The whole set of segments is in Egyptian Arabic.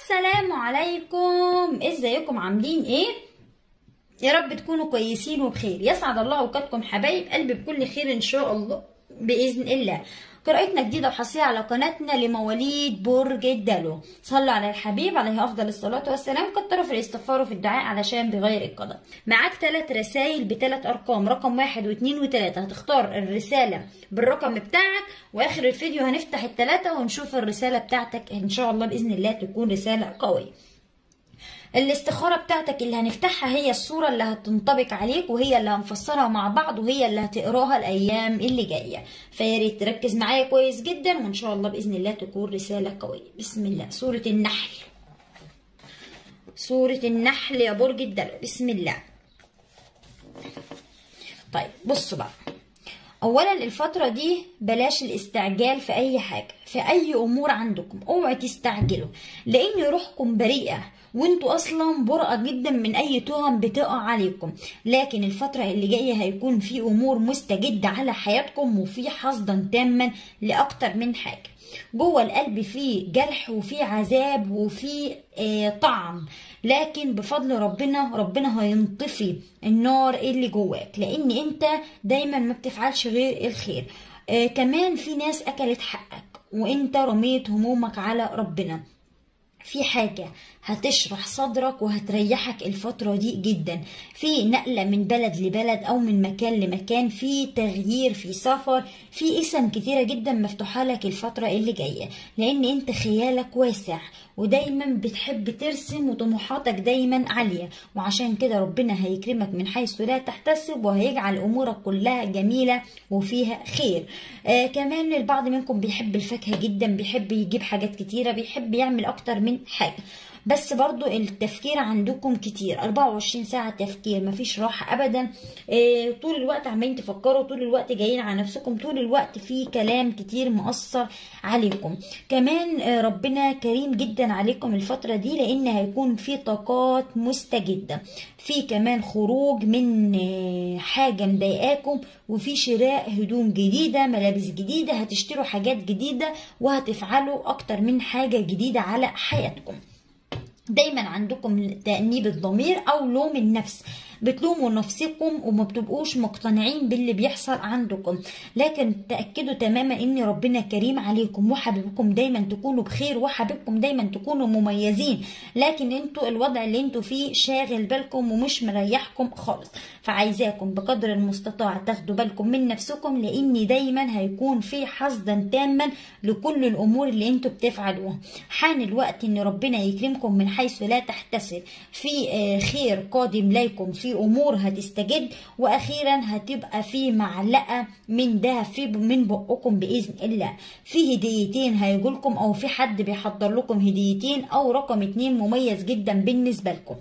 السلام عليكم ازيكم عاملين ايه يا رب تكونوا كويسين وبخير يسعد الله اوقاتكم حبايب قلبي بكل خير ان شاء الله باذن الله قراءتنا جديدة وحصرية على قناتنا لمواليد برج الدلو صلوا على الحبيب عليه أفضل الصلاة والسلام كتروا في الاستغفار وفي الدعاء علشان بغير القضاء معاك ثلاث رسائل بثلاث أرقام رقم واحد واثنين وثلاثة هتختار الرسالة بالرقم بتاعك وآخر الفيديو هنفتح الثلاثة ونشوف الرسالة بتاعتك إن شاء الله بإذن الله تكون رسالة قوية الاستخارة بتاعتك اللي هنفتحها هي الصورة اللي هتنطبق عليك وهي اللي هنفسرها مع بعض وهي اللي هتقراها الأيام اللي جاية فياريت تركز معايا كويس جدا وإن شاء الله بإذن الله تكون رسالة قوية بسم الله سورة النحل سورة النحل يا برج الدلو بسم الله طيب بصوا بقى اولا الفتره دي بلاش الاستعجال في اي حاجه في اي امور عندكم اوعوا تستعجلوا لان روحكم بريئه وانتوا اصلا برأة جدا من اي تهم بتقع عليكم لكن الفتره اللي جايه هيكون في امور مستجده على حياتكم وفي حصدا تاما لاكتر من حاجه جوه القلب فيه جرح وفيه عذاب وفيه آه طعم لكن بفضل ربنا ربنا هينطفي النار اللي جواك لان انت دايما ما بتفعلش غير الخير آه كمان في ناس اكلت حقك وانت رميت همومك على ربنا في حاجة هتشرح صدرك وهتريحك الفترة دي جدا في نقلة من بلد لبلد أو من مكان لمكان في تغيير في سفر في اسم كتيرة جدا مفتوحة لك الفترة اللي جاية لأن أنت خيالك واسع ودايما بتحب ترسم وطموحاتك دايما عالية وعشان كده ربنا هيكرمك من حيث لا تحتسب وهيجعل أمورك كلها جميلة وفيها خير آه كمان البعض منكم بيحب الفاكهة جدا بيحب يجيب حاجات كتيرة بيحب يعمل أكتر من حاجة بس برضو التفكير عندكم كتير 24 ساعة تفكير مفيش راحة أبدا إيه طول الوقت عمالين تفكروا طول الوقت جايين على نفسكم طول الوقت في كلام كتير مؤثر عليكم كمان آه ربنا كريم جدا عليكم الفترة دي لأن هيكون في طاقات مستجدة في كمان خروج من آه حاجة مضايقاكم وفي شراء هدوم جديدة ملابس جديدة هتشتروا حاجات جديدة وهتفعلوا أكتر من حاجة جديدة على حياتكم دايما عندكم تأنيب الضمير أو لوم النفس بتلوموا نفسكم وما بتبقوش مقتنعين باللي بيحصل عندكم لكن تأكدوا تماما ان ربنا كريم عليكم وحبيبكم دايما تكونوا بخير وحبيبكم دايما تكونوا مميزين لكن انتوا الوضع اللي انتوا فيه شاغل بالكم ومش مريحكم خالص فعايزاكم بقدر المستطاع تاخدوا بالكم من نفسكم لان دايما هيكون في حصدا تاما لكل الامور اللي انتوا بتفعلوها حان الوقت ان ربنا يكرمكم من حيث لا تحتسب في خير قادم ليكم في امور هتستجد واخيرا هتبقى في معلقه من ده في من بقكم باذن الله في هديتين هيجولكم او في حد بيحضر لكم هديتين او رقم اتنين مميز جدا بالنسبه لكم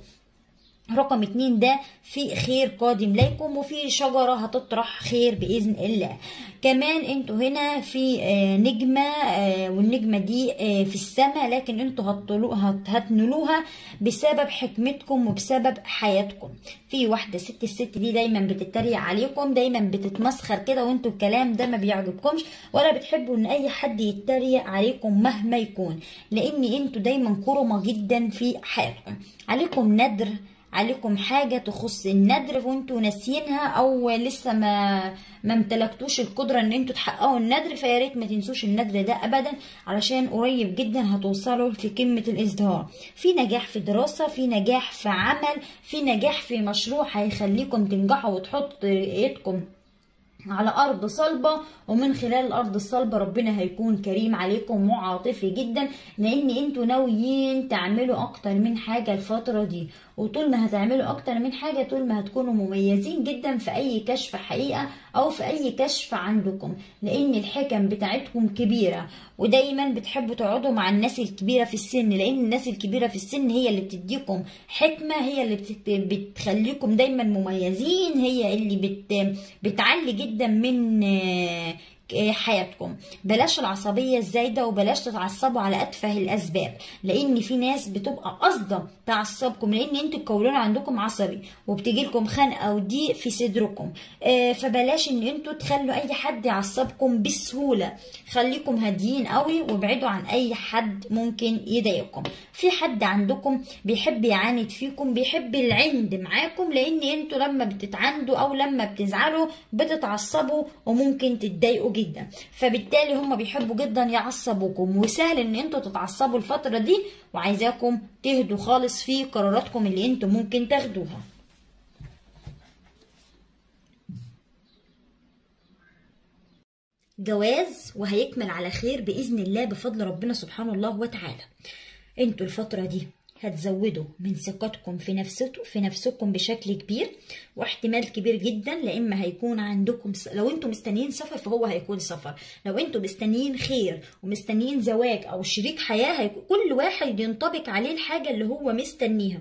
رقم اتنين ده في خير قادم ليكم وفي شجرة هتطرح خير بإذن الله كمان انتوا هنا في نجمة والنجمة دي في السماء لكن انتوا هتنولوها بسبب حكمتكم وبسبب حياتكم في واحدة ست الست دي دايما بتتريق عليكم دايما بتتمسخر كده وانتوا الكلام ده ما بيعجبكمش ولا بتحبوا ان اي حد يتريق عليكم مهما يكون لان انتوا دايما كرمة جدا في حياتكم عليكم ندر عليكم حاجة تخص الندر وانتوا ناسيينها او لسه ما ما امتلكتوش القدرة ان انتوا تحققوا الندر فيا ريت ما تنسوش الندر ده ابدا علشان قريب جدا هتوصلوا في قمة الازدهار في نجاح في دراسة في نجاح في عمل في نجاح في مشروع هيخليكم تنجحوا وتحطوا ايدكم على أرض صلبة ومن خلال الأرض الصلبة ربنا هيكون كريم عليكم وعاطفي جدا لأن انتوا ناويين تعملوا أكتر من حاجة الفترة دي وطول ما هتعملوا أكتر من حاجة طول ما هتكونوا مميزين جدا في أي كشف حقيقة أو في أي كشف عندكم لأن الحكم بتاعتكم كبيرة ودايما بتحبوا تقعدوا مع الناس الكبيرة في السن لأن الناس الكبيرة في السن هي اللي بتديكم حكمة هي اللي بتخليكم دايما مميزين هي اللي بت بتعلي جدا من آه، حياتكم بلاش العصبية الزايدة وبلاش تتعصبوا على أتفه الأسباب لأن في ناس بتبقى قصدا تعصبكم لأن انتوا الكولون عندكم عصبي وبتيجي لكم خنقة وضيق في صدركم آه، فبلاش ان انتوا تخلوا أي حد يعصبكم بسهولة خليكم هاديين قوي وابعدوا عن أي حد ممكن يضايقكم في حد عندكم بيحب يعاند فيكم بيحب العند معاكم لأن انتوا لما بتتعندوا أو لما بتزعلوا بتتعصبوا وممكن تتضايقوا جدا فبالتالي هم بيحبوا جدا يعصبوكم وسهل ان انتوا تتعصبوا الفترة دي وعايزاكم تهدوا خالص في قراراتكم اللي انتوا ممكن تاخدوها جواز وهيكمل على خير بإذن الله بفضل ربنا سبحانه الله وتعالى انتوا الفترة دي هتزودوا من ثقتكم في نفسكم في نفسكم بشكل كبير واحتمال كبير جدا لا اما هيكون عندكم س... لو انتم مستنيين سفر فهو هيكون سفر لو انتم مستنيين خير ومستنيين زواج او شريك حياه هيكون كل واحد ينطبق عليه الحاجه اللي هو مستنيها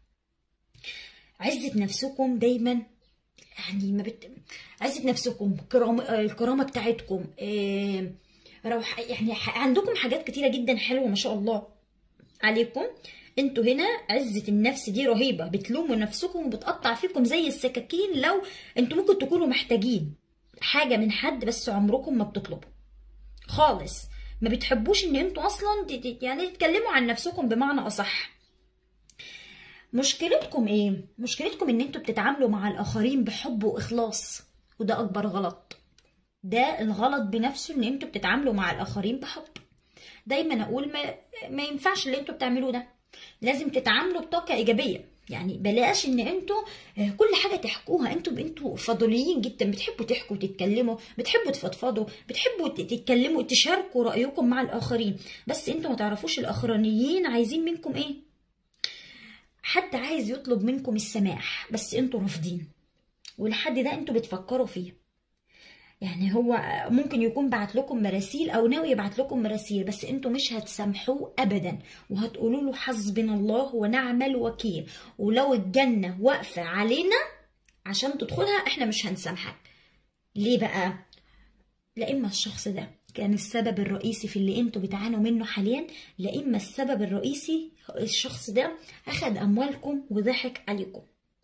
عزة نفسكم دايما يعني ما بت... عزة نفسكم كرام... الكرامة بتاعتكم إيه... روح يعني ح- عندكم حاجات كتيرة جدا حلوة ما شاء الله عليكم انتوا هنا عزة النفس دي رهيبة بتلوموا نفسكم وبتقطع فيكم زي السكاكين لو انتوا ممكن تكونوا محتاجين حاجة من حد بس عمركم ما بتطلبوا خالص ما بتحبوش ان انتوا اصلا ت- ت- يعني تتكلموا عن نفسكم بمعنى اصح مشكلتكم ايه مشكلتكم ان انتوا بتتعاملوا مع الاخرين بحب واخلاص وده اكبر غلط ده الغلط بنفسه ان انتوا بتتعاملوا مع الاخرين بحب دايما اقول ما, ما ينفعش اللي انتوا بتعملوه ده لازم تتعاملوا بطاقه ايجابيه يعني بلاش ان انتوا آه، كل حاجه تحكوها انتوا انتوا فضوليين جدا بتحبوا تحكوا وتتكلموا بتحبوا تفضفضوا بتحبوا ت- تتكلموا تشاركوا رايكم مع الاخرين بس انتوا ما تعرفوش الاخرانيين عايزين منكم ايه حد عايز يطلب منكم السماح بس انتوا رافضين والحد ده انتوا بتفكروا فيه يعني هو ممكن يكون بعت لكم مراسيل او ناوي يبعت لكم مراسيل بس انتوا مش هتسامحوه ابدا وهتقولوا له حسبنا الله ونعم الوكيل ولو الجنه واقفه علينا عشان تدخلها احنا مش هنسامحك ليه بقى لا اما الشخص ده كان السبب الرئيسي في اللي انتوا بتعانوا منه حاليا لا اما السبب الرئيسي الشخص ده اخد اموالكم وضحك عليكم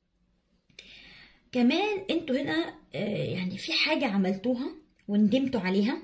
كمان انتوا هنا آه، يعني في حاجة عملتوها وندمتوا عليها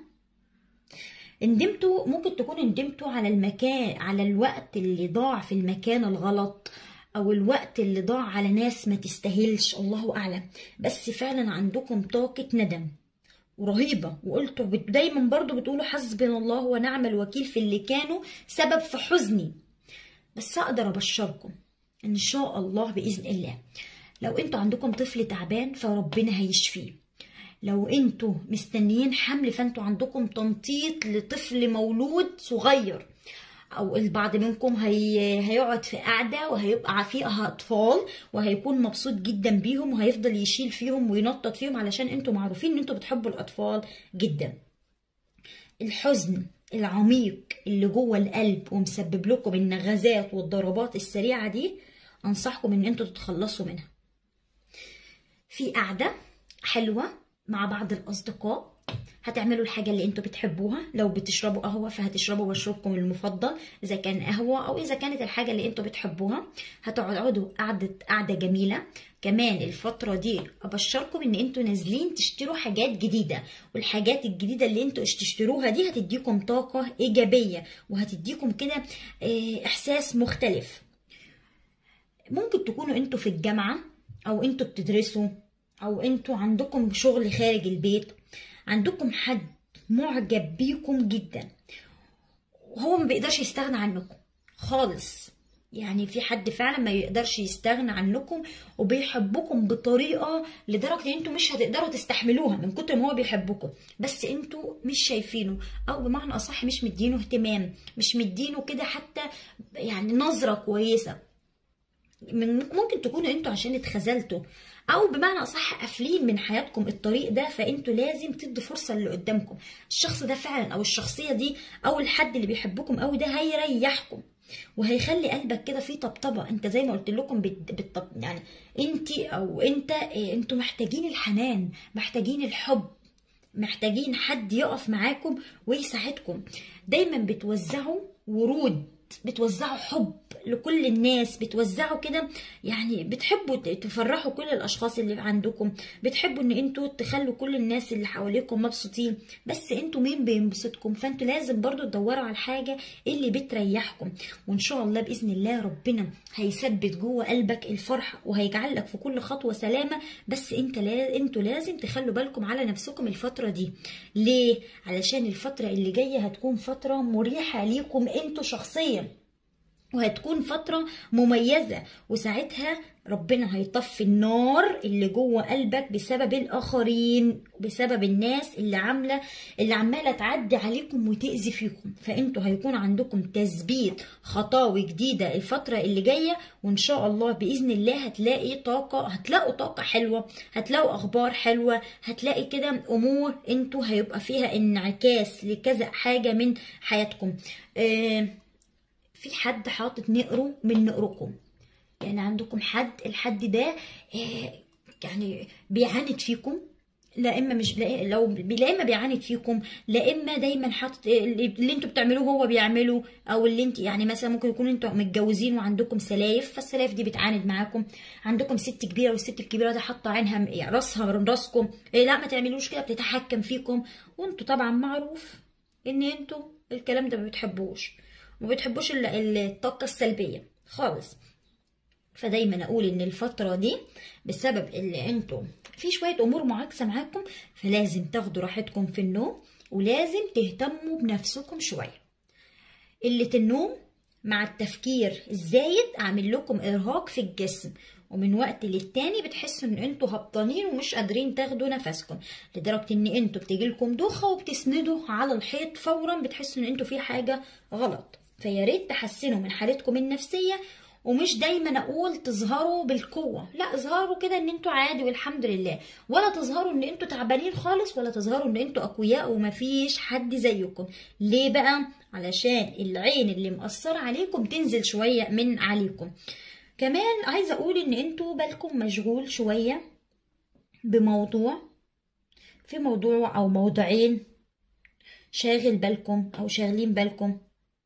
ندمتوا ممكن تكونوا ندمتوا على المكان على الوقت اللي ضاع في المكان الغلط او الوقت اللي ضاع على ناس ما تستاهلش الله اعلم بس فعلا عندكم طاقة ندم ورهيبة وقلتوا بت- دايما برضو بتقولوا حسبنا الله ونعم الوكيل في اللي كانوا سبب في حزني بس اقدر ابشركم ان شاء الله باذن الله لو انتوا عندكم طفل تعبان فربنا هيشفيه لو انتوا مستنيين حمل فانتوا عندكم تنطيط لطفل مولود صغير او البعض منكم هي... هيقعد في قعده وهيبقى فيها اطفال وهيكون مبسوط جدا بيهم وهيفضل يشيل فيهم وينطط فيهم علشان انتوا معروفين ان انتوا بتحبوا الاطفال جدا الحزن العميق اللي جوه القلب ومسبب لكم النغزات والضربات السريعه دي انصحكم ان انتوا تتخلصوا منها في قعدة حلوة مع بعض الأصدقاء هتعملوا الحاجة اللي انتوا بتحبوها لو بتشربوا قهوة فهتشربوا مشروبكم المفضل إذا كان قهوة أو إذا كانت الحاجة اللي انتوا بتحبوها هتقعدوا قعدة قعدة جميلة كمان الفترة دي أبشركم إن انتوا نازلين تشتروا حاجات جديدة والحاجات الجديدة اللي انتوا تشتروها دي هتديكم طاقة إيجابية وهتديكم كده اه، إحساس مختلف ممكن تكونوا انتوا في الجامعة او انتوا بتدرسوا او انتوا عندكم شغل خارج البيت عندكم حد معجب بيكم جدا وهو ما بيقدرش يستغنى عنكم خالص يعني في حد فعلا ما يقدرش يستغنى عنكم وبيحبكم بطريقة لدرجة ان انتوا مش هتقدروا تستحملوها من كتر ما هو بيحبكم بس انتوا مش شايفينه او بمعنى اصح مش مدينه اهتمام مش مدينه كده حتى يعني نظرة كويسة من ممكن تكونوا انتوا عشان اتخذلتوا او بمعنى اصح قافلين من حياتكم الطريق ده فانتوا لازم تدوا فرصه اللي قدامكم الشخص ده فعلا او الشخصيه دي او الحد اللي بيحبكم قوي ده هيريحكم وهيخلي قلبك كده فيه طبطبه انت زي ما قلت لكم بت... بت... يعني انت او انت إيه، انتوا محتاجين الحنان محتاجين الحب محتاجين حد يقف معاكم ويساعدكم دايما بتوزعوا ورود بتوزعوا حب لكل الناس بتوزعوا كده يعني بتحبوا تفرحوا كل الاشخاص اللي عندكم بتحبوا ان انتوا تخلوا كل الناس اللي حواليكم مبسوطين بس انتوا مين بينبسطكم فانتوا لازم برضو تدوروا على الحاجه اللي بتريحكم وان شاء الله باذن الله ربنا هيثبت جوه قلبك الفرحه وهيجعل لك في كل خطوه سلامه بس انت لا انتوا لازم تخلوا بالكم على نفسكم الفتره دي ليه علشان الفتره اللي جايه هتكون فتره مريحه ليكم انتوا شخصيا وهتكون فترة مميزة وساعتها ربنا هيطفي النار اللي جوه قلبك بسبب الآخرين بسبب الناس اللي عاملة اللي عمالة تعدي عليكم وتأذي فيكم فانتوا هيكون عندكم تثبيت خطاوي جديدة الفترة اللي جاية وإن شاء الله بإذن الله هتلاقي طاقة هتلاقوا طاقة حلوة هتلاقوا أخبار حلوة هتلاقي كده أمور انتوا هيبقى فيها انعكاس لكذا حاجة من حياتكم آه في حد حاطط نقره من نقركم يعني عندكم حد الحد ده يعني بيعاند فيكم لا اما مش لا لو لا اما بيعاند فيكم لا اما دايما حاطط اللي انتوا بتعملوه هو بيعمله او اللي انت يعني مثلا ممكن يكون انتوا متجوزين وعندكم سلايف فالسلايف دي بتعاند معاكم عندكم ست كبيره والست الكبيره دي حاطه عينها يعني راسها من راسكم إيه لا ما تعملوش كده بتتحكم فيكم وانتوا طبعا معروف ان انتوا الكلام ده ما بتحبوش ما بتحبوش الطاقة السلبية خالص فدايما اقول ان الفترة دي بسبب اللي انتوا في شوية امور معاكسة معاكم فلازم تاخدوا راحتكم في النوم ولازم تهتموا بنفسكم شوية قلة النوم مع التفكير الزايد عامل لكم ارهاق في الجسم ومن وقت للتاني بتحسوا ان انتوا هبطانين ومش قادرين تاخدوا نفسكم لدرجه ان انتوا بتجيلكم دوخه وبتسندوا على الحيط فورا بتحسوا ان انتوا في حاجه غلط فيا ريت تحسنوا من حالتكم النفسيه ومش دايما اقول تظهروا بالقوه لا اظهروا كده ان انتوا عادي والحمد لله ولا تظهروا ان انتوا تعبانين خالص ولا تظهروا ان انتوا اقوياء ومفيش حد زيكم ليه بقى علشان العين اللي مأثرة عليكم تنزل شوية من عليكم كمان عايزة اقول ان انتوا بالكم مشغول شوية بموضوع في موضوع او موضوعين شاغل بالكم او شاغلين بالكم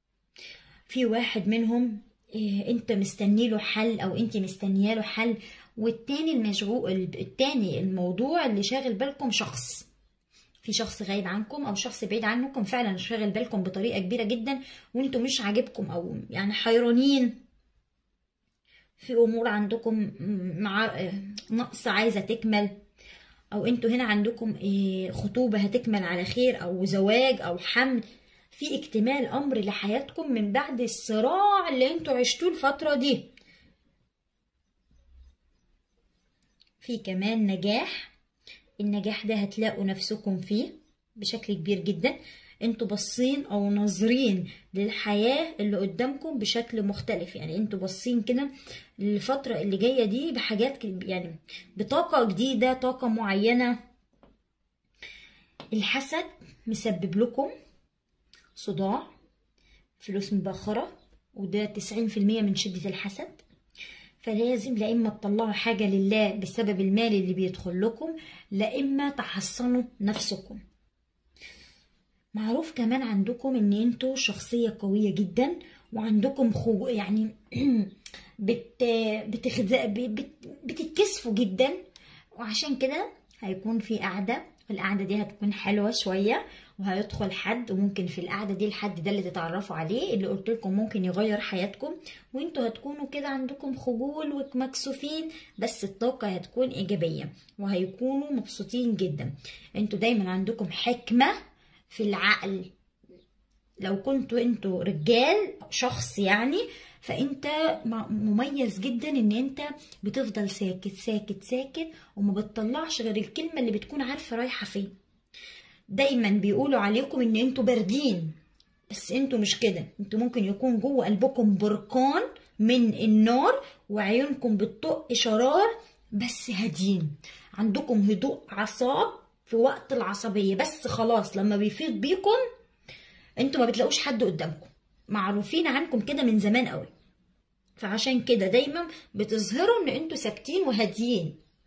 في واحد منهم إيه انت مستني له حل او انت مستنيه له حل والتاني المشغول التاني الموضوع اللي شاغل بالكم شخص في شخص غايب عنكم او شخص بعيد عنكم فعلا شاغل بالكم بطريقه كبيره جدا وانتوا مش عاجبكم او يعني حيرانين في امور عندكم مع نقص عايزه تكمل او انتوا هنا عندكم خطوبه هتكمل على خير او زواج او حمل في اكتمال امر لحياتكم من بعد الصراع اللي انتوا عشتوه الفتره دي في كمان نجاح النجاح ده هتلاقوا نفسكم فيه بشكل كبير جدا انتوا باصين او ناظرين للحياه اللي قدامكم بشكل مختلف يعني انتوا باصين كده الفتره اللي جايه دي بحاجات يعني بطاقه جديده طاقه معينه الحسد مسبب لكم صداع فلوس مبخرة وده تسعين في المية من شدة الحسد فلازم لا إما تطلعوا حاجة لله بسبب المال اللي بيدخل لكم لا إما تحصنوا نفسكم معروف كمان عندكم ان انتوا شخصية قوية جدا وعندكم خو يعني بت بتخزق بت بتتكسفوا جدا وعشان كده هيكون في قعدة القعدة دي هتكون حلوة شوية وهيدخل حد وممكن في القعده دي الحد ده اللي تتعرفوا عليه اللي قلت لكم ممكن يغير حياتكم وانتوا هتكونوا كده عندكم خجول ومكسوفين بس الطاقه هتكون ايجابيه وهيكونوا مبسوطين جدا انتوا دايما عندكم حكمه في العقل لو كنتوا انتوا رجال شخص يعني فانت مميز جدا ان انت بتفضل ساكت ساكت ساكت وما بتطلعش غير الكلمه اللي بتكون عارفه رايحه فين دايما بيقولوا عليكم ان انتوا باردين بس انتوا مش كده انتوا ممكن يكون جوه قلبكم بركان من النار وعيونكم بتطق شرار بس هادين عندكم هدوء اعصاب في وقت العصبيه بس خلاص لما بيفيض بيكم انتوا ما بتلاقوش حد قدامكم معروفين عنكم كده من زمان قوي فعشان كده دايما بتظهروا ان انتوا ساكتين وهاديين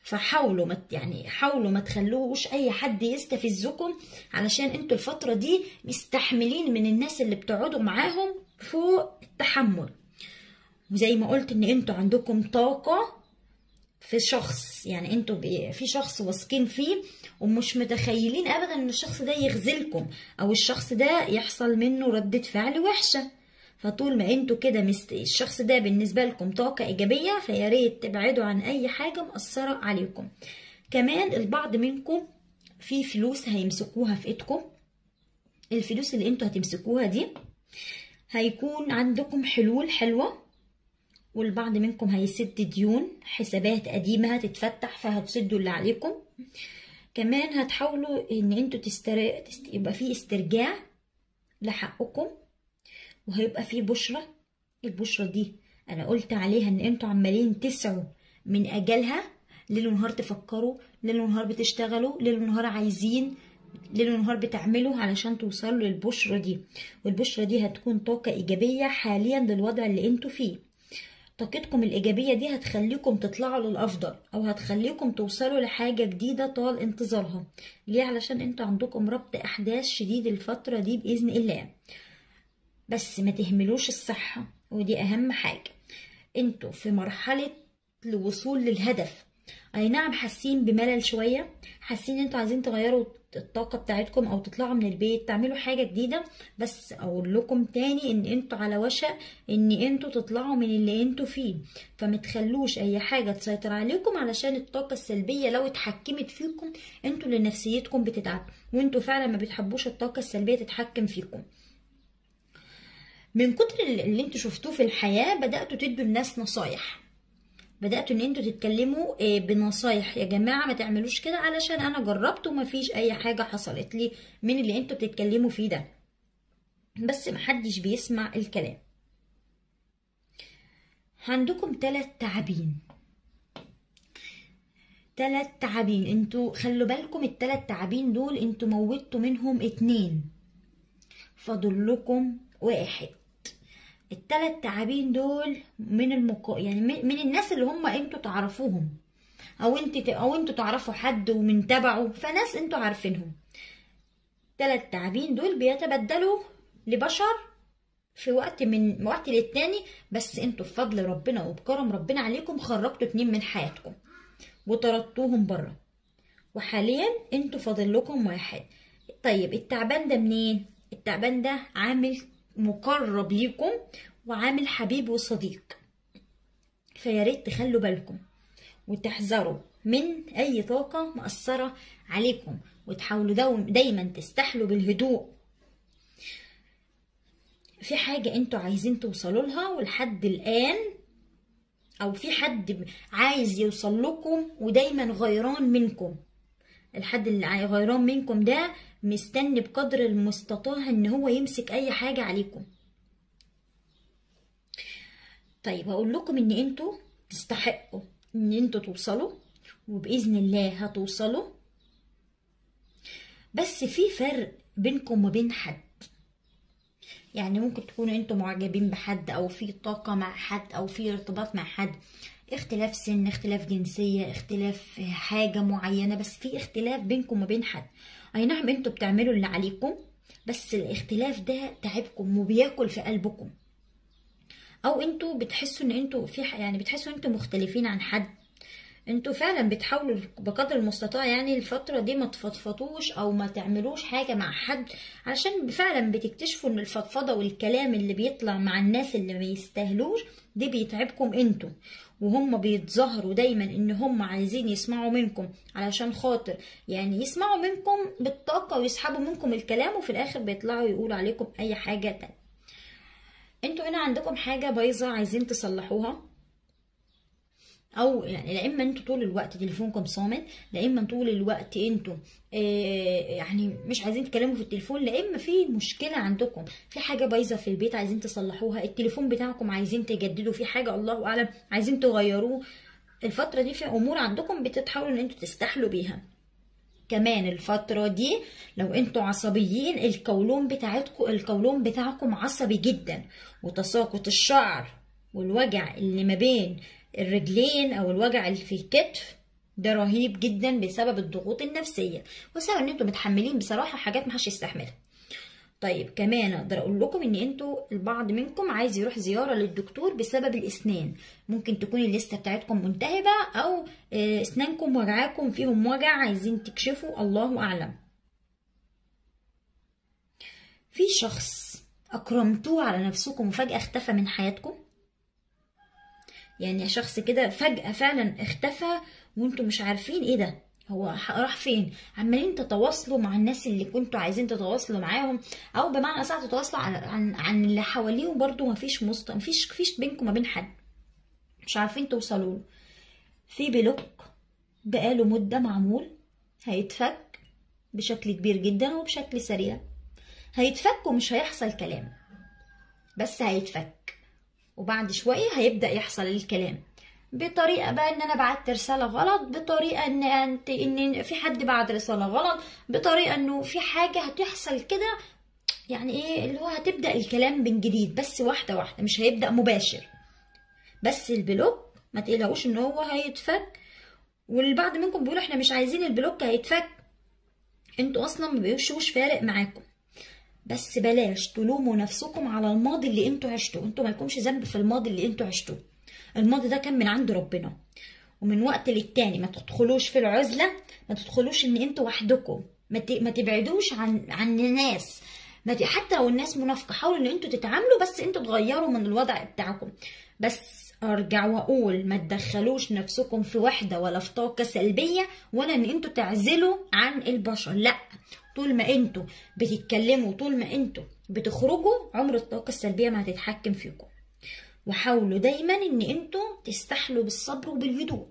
فحاولوا ما يعني حاولوا ما تخلوش اي حد يستفزكم علشان انتوا الفتره دي مستحملين من الناس اللي بتقعدوا معاهم فوق التحمل وزي ما قلت ان انتوا عندكم طاقه في شخص يعني انتوا في شخص واثقين فيه ومش متخيلين ابدا ان الشخص ده يخذلكم او الشخص ده يحصل منه ردة فعل وحشة فطول ما انتوا كده مست... الشخص ده بالنسبة لكم طاقة ايجابية فيا ريت تبعدوا عن اي حاجة مأثرة عليكم كمان البعض منكم في فلوس هيمسكوها في ايدكم الفلوس اللي انتوا هتمسكوها دي هيكون عندكم حلول حلوة والبعض منكم هيسد ديون حسابات قديمة هتتفتح فهتسدوا اللي عليكم كمان هتحاولوا ان انتوا تستر... تست... يبقى في استرجاع لحقكم وهيبقى في بشرة البشرة دي انا قلت عليها ان انتوا عمالين تسعوا من اجلها ليل ونهار تفكروا ليل ونهار بتشتغلوا ليل ونهار عايزين ليل ونهار بتعملوا علشان توصلوا للبشرة دي والبشرة دي هتكون طاقة إيجابية حاليا للوضع اللي انتوا فيه طاقتكم الإيجابية دي هتخليكم تطلعوا للأفضل أو هتخليكم توصلوا لحاجة جديدة طال انتظارها ليه علشان انتوا عندكم ربط أحداث شديد الفترة دي بإذن الله بس ما تهملوش الصحة ودي أهم حاجة انتوا في مرحلة الوصول للهدف اي نعم حاسين بملل شويه حاسين ان انتوا عايزين تغيروا الطاقه بتاعتكم او تطلعوا من البيت تعملوا حاجه جديده بس اقول لكم تاني ان انتوا على وشك ان انتوا تطلعوا من اللي انتوا فيه فمتخلوش اي حاجه تسيطر عليكم علشان الطاقه السلبيه لو اتحكمت فيكم انتوا اللي نفسيتكم بتتعب وانتوا فعلا ما بتحبوش الطاقه السلبيه تتحكم فيكم من كتر اللي انتوا شفتوه في الحياه بداتوا تدوا الناس نصايح بداتوا ان انتوا تتكلموا بنصايح يا جماعه ما تعملوش كده علشان انا جربت ومفيش اي حاجه حصلت لي من اللي انتوا بتتكلموا فيه ده بس محدش بيسمع الكلام عندكم ثلاث تعابين ثلاث تعابين انتوا خلوا بالكم الثلاث تعابين دول انتوا موتوا منهم اتنين فاضل لكم واحد التلات تعابين دول من المقا... يعني من الناس اللي هم انتوا تعرفوهم او انت او انتوا تعرفوا حد ومن تبعه فناس انتوا عارفينهم تلات تعابين دول بيتبدلوا لبشر في وقت من وقت للتاني بس انتوا بفضل ربنا وبكرم ربنا عليكم خرجتوا اتنين من حياتكم وطردتوهم بره وحاليا انتوا فاضل لكم واحد طيب التعبان ده منين التعبان ده عامل مقرب ليكم وعامل حبيب وصديق فيا ريت تخلوا بالكم وتحذروا من اي طاقه مأثره عليكم وتحاولوا دايما تستحلوا بالهدوء في حاجة انتوا عايزين توصلوا لها ولحد الآن أو في حد عايز يوصل لكم ودايما غيران منكم الحد اللي غيران منكم ده مستني بقدر المستطاع ان هو يمسك اي حاجة عليكم طيب هقول لكم ان انتوا تستحقوا ان انتوا توصلوا وباذن الله هتوصلوا بس في فرق بينكم وبين حد يعني ممكن تكونوا انتوا معجبين بحد او في طاقة مع حد او في ارتباط مع حد اختلاف سن اختلاف جنسية اختلاف حاجة معينة بس في اختلاف بينكم وبين حد اي نعم انتوا بتعملوا اللي عليكم بس الاختلاف ده تعبكم وبياكل في قلبكم او انتوا بتحسوا ان انتوا في يعني بتحسوا ان انتوا مختلفين عن حد انتوا فعلا بتحاولوا بقدر المستطاع يعني الفترة دي ما تفضفضوش او ما تعملوش حاجة مع حد علشان فعلا بتكتشفوا ان الفضفضة والكلام اللي بيطلع مع الناس اللي ما يستاهلوش دي بيتعبكم انتوا وهم بيتظاهروا دايما ان هم عايزين يسمعوا منكم علشان خاطر يعني يسمعوا منكم بالطاقة ويسحبوا منكم الكلام وفي الاخر بيطلعوا يقولوا عليكم اي حاجة تانية انتوا هنا عندكم حاجة بايظة عايزين تصلحوها او يعني لا اما انتوا طول الوقت تليفونكم صامت لا اما طول الوقت انتوا آه يعني مش عايزين تتكلموا في التليفون لا اما في مشكله عندكم في حاجه بايظه في البيت عايزين تصلحوها التليفون بتاعكم عايزين تجددوا في حاجه الله اعلم عايزين تغيروه الفتره دي في امور عندكم بتتحاولوا ان انتوا تستحلوا بيها كمان الفترة دي لو انتوا عصبيين القولون بتاعتكم القولون بتاعكم عصبي جدا وتساقط الشعر والوجع اللي ما بين الرجلين او الوجع اللي في الكتف ده رهيب جدا بسبب الضغوط النفسيه وسبب ان انتوا متحملين بصراحه حاجات محدش يستحملها طيب كمان اقدر اقول لكم ان انتوا البعض منكم عايز يروح زياره للدكتور بسبب الاسنان ممكن تكون الليسته بتاعتكم منتهبه او آه، اسنانكم وجعاكم فيهم وجع عايزين تكشفوا الله اعلم في شخص اكرمتوه على نفسكم وفجاه اختفى من حياتكم يعني شخص كده فجاه فعلا اختفى وانتوا مش عارفين ايه ده هو ح- راح فين عمالين تتواصلوا مع الناس اللي كنتوا عايزين تتواصلوا معاهم او بمعنى اصح تتواصلوا عن عن, عن اللي حواليهم برضو مفيش مست مفيش مفيش بينكم ما بين حد مش عارفين توصلوا له في بلوك بقاله مدة معمول هيتفك بشكل كبير جدا وبشكل سريع هيتفك ومش هيحصل كلام بس هيتفك وبعد شوية هيبدأ يحصل الكلام بطريقة بقى ان انا بعت رسالة غلط بطريقة ان انت ان في حد بعت رسالة غلط بطريقة انه في حاجة هتحصل كده يعني ايه اللي هو هتبدأ الكلام من جديد بس واحدة واحدة مش هيبدأ مباشر بس البلوك ما تقلقوش ان هو هيتفك والبعض منكم بيقولوا احنا مش عايزين البلوك هيتفك انتوا اصلا ما بيبقوش فارق معاكم بس بلاش تلوموا نفسكم على الماضي اللي انتوا عشتوه انتوا ما لكمش ذنب في الماضي اللي انتوا عشتوه الماضي ده كان من عند ربنا ومن وقت للتاني ما تدخلوش في العزلة ما تدخلوش ان انتوا وحدكم ما ت- ما تبعدوش عن عن الناس ما ت- حتى لو الناس منافقة حاولوا ان انتوا تتعاملوا بس انتوا تغيروا من الوضع بتاعكم بس ارجع واقول ما تدخلوش نفسكم في وحدة ولا في طاقة سلبية ولا ان انتوا تعزلوا عن البشر لا طول ما انتوا بتتكلموا طول ما انتوا بتخرجوا عمر الطاقة السلبية ما هتتحكم فيكم وحاولوا دايما ان انتوا تستحلوا بالصبر وبالهدوء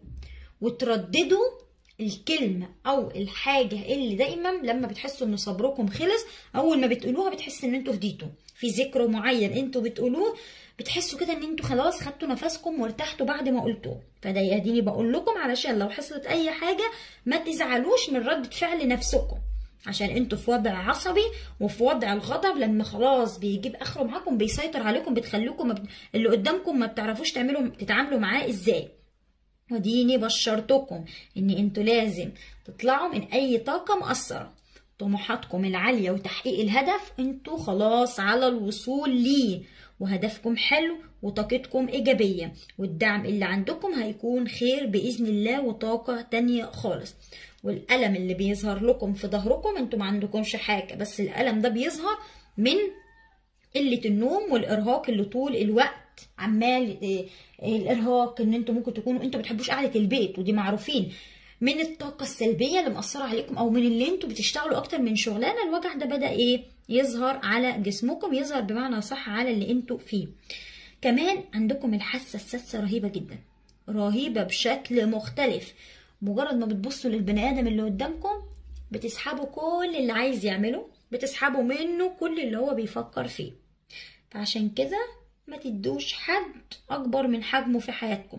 وترددوا الكلمة أو الحاجة اللي دايما لما بتحسوا إن صبركم خلص أول ما بتقولوها بتحس إن انتوا هديتوا في ذكر معين انتوا بتقولوه بتحسوا كده إن انتوا خلاص خدتوا نفسكم وارتحتوا بعد ما قلتوه فده يهديني بقول لكم علشان لو حصلت أي حاجة ما تزعلوش من ردة فعل نفسكم عشان انتوا في وضع عصبي وفي وضع الغضب لما خلاص بيجيب اخره معاكم بيسيطر عليكم بتخليكم ما بت... اللي قدامكم ما بتعرفوش تعملوا تتعاملوا معاه ازاي وديني بشرتكم ان انتوا لازم تطلعوا من اي طاقة مقصرة طموحاتكم العالية وتحقيق الهدف انتوا خلاص على الوصول ليه وهدفكم حلو وطاقتكم إيجابية والدعم اللي عندكم هيكون خير بإذن الله وطاقة تانية خالص والألم اللي بيظهر لكم في ظهركم انتوا ما عندكمش حاجة بس الألم ده بيظهر من قلة النوم والإرهاق اللي طول الوقت عمال إيه، الإرهاق إن انتوا ممكن تكونوا انتوا بتحبوش قعدة البيت ودي معروفين من الطاقة السلبية اللي مأثرة عليكم أو من اللي انتوا بتشتغلوا أكتر من شغلانة الوجع ده بدأ إيه يظهر على جسمكم يظهر بمعنى صح على اللي انتوا فيه كمان عندكم الحاسة السادسة رهيبة جدا رهيبة بشكل مختلف مجرد ما بتبصوا للبني آدم اللي قدامكم بتسحبوا كل اللي عايز يعمله بتسحبوا منه كل اللي هو بيفكر فيه فعشان كده ما تدوش حد أكبر من حجمه في حياتكم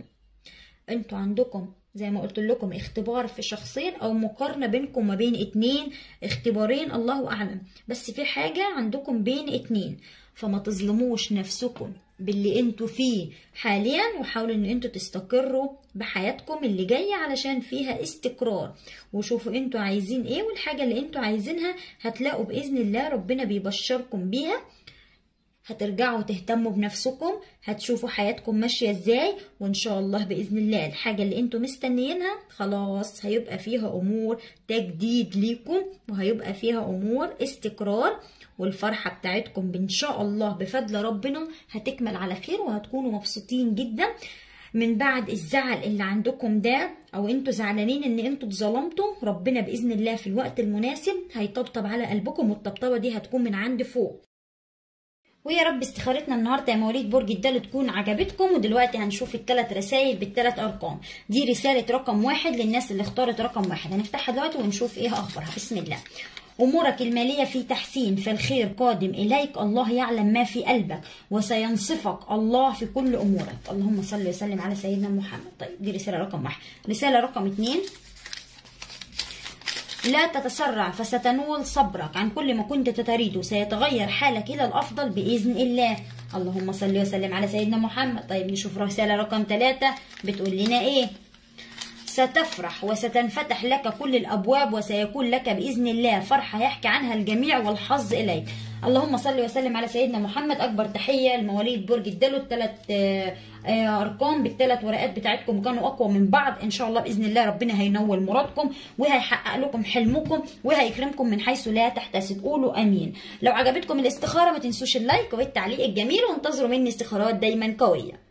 انتوا عندكم زي ما قلت لكم اختبار في شخصين او مقارنة بينكم ما بين اتنين اختبارين الله اعلم بس في حاجة عندكم بين اتنين فما تظلموش نفسكم باللي انتوا فيه حاليا وحاولوا ان انتوا تستقروا بحياتكم اللي جاية علشان فيها استقرار وشوفوا انتوا عايزين ايه والحاجة اللي انتوا عايزينها هتلاقوا بإذن الله ربنا بيبشركم بيها هترجعوا تهتموا بنفسكم هتشوفوا حياتكم ماشية ازاي وان شاء الله بإذن الله الحاجة اللي انتوا مستنيينها خلاص هيبقى فيها امور تجديد ليكم وهيبقى فيها امور استقرار والفرحة بتاعتكم بإن شاء الله بفضل ربنا هتكمل على خير وهتكونوا مبسوطين جدا من بعد الزعل اللي عندكم ده او انتوا زعلانين ان انتوا اتظلمتوا ربنا باذن الله في الوقت المناسب هيطبطب على قلبكم والطبطبه دي هتكون من عند فوق ويا رب استخارتنا النهارده يا مواليد برج الدلو تكون عجبتكم ودلوقتي هنشوف الثلاث رسائل بالثلاث ارقام دي رساله رقم واحد للناس اللي اختارت رقم واحد هنفتحها دلوقتي ونشوف ايه اخبارها بسم الله أمورك المالية في تحسين فالخير قادم إليك الله يعلم ما في قلبك وسينصفك الله في كل أمورك اللهم صل وسلم على سيدنا محمد طيب دي رسالة رقم واحد رسالة رقم اتنين لا تتسرع فستنول صبرك عن كل ما كنت تريده سيتغير حالك إلى الأفضل بإذن الله اللهم صل وسلم على سيدنا محمد طيب نشوف رسالة رقم ثلاثة بتقول لنا إيه ستفرح وستنفتح لك كل الابواب وسيكون لك باذن الله فرحه يحكي عنها الجميع والحظ اليك اللهم صل وسلم على سيدنا محمد اكبر تحيه لمواليد برج الدلو الثلاث ارقام بالثلاث ورقات بتاعتكم كانوا اقوى من بعض ان شاء الله باذن الله ربنا هينول مرادكم وهيحقق لكم حلمكم وهيكرمكم من حيث لا تحتسب قولوا امين لو عجبتكم الاستخاره ما تنسوش اللايك والتعليق الجميل وانتظروا مني استخارات دايما قويه